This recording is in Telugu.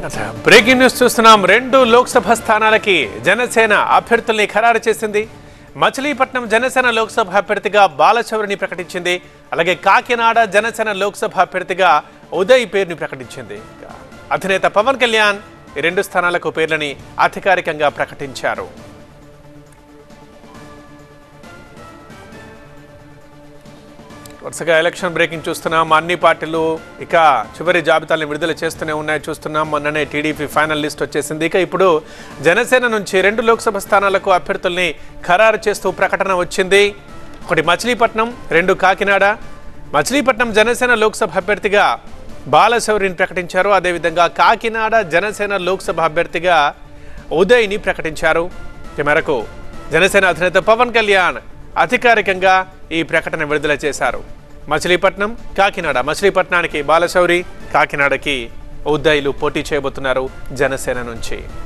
బ్రేకింగ్ న్యూస్ చూస్తున్నాం రెండు లోక్సభ స్థానాలకి జనసేన అభ్యర్థుల్ని ఖరారు చేసింది మచిలీపట్నం జనసేన లోక్సభ అభ్యర్థిగా బాలచౌరిని ప్రకటించింది అలాగే కాకినాడ జనసేన లోక్సభ అభ్యర్థిగా ఉదయ్ పేరుని ప్రకటించింది ఇక అధినేత పవన్ కళ్యాణ్ ఈ రెండు స్థానాలకు పేర్లని అధికారికంగా ప్రకటించారు వరుసగా ఎలక్షన్ బ్రేకింగ్ చూస్తున్నాం అన్ని పార్టీలు ఇక చివరి జాబితాలను విడుదల చేస్తూనే ఉన్నాయి చూస్తున్నాం మొన్ననే టీడీపీ ఫైనల్ లిస్ట్ వచ్చేసింది ఇక ఇప్పుడు జనసేన నుంచి రెండు లోక్సభ స్థానాలకు అభ్యర్థుల్ని ఖరారు చేస్తూ ప్రకటన వచ్చింది ఒకటి మచిలీపట్నం రెండు కాకినాడ మచిలీపట్నం జనసేన లోక్సభ అభ్యర్థిగా బాలశౌరిని ప్రకటించారు అదేవిధంగా కాకినాడ జనసేన లోక్సభ అభ్యర్థిగా ఉదయ్ని ప్రకటించారు ఈ మేరకు జనసేన అధినేత పవన్ కళ్యాణ్ అధికారికంగా ఈ ప్రకటన విడుదల చేశారు మచిలీపట్నం కాకినాడ మచిలీపట్నానికి బాలశౌరి కాకినాడకి ఉద్దయ్లు పోటీ చేయబోతున్నారు జనసేన నుంచి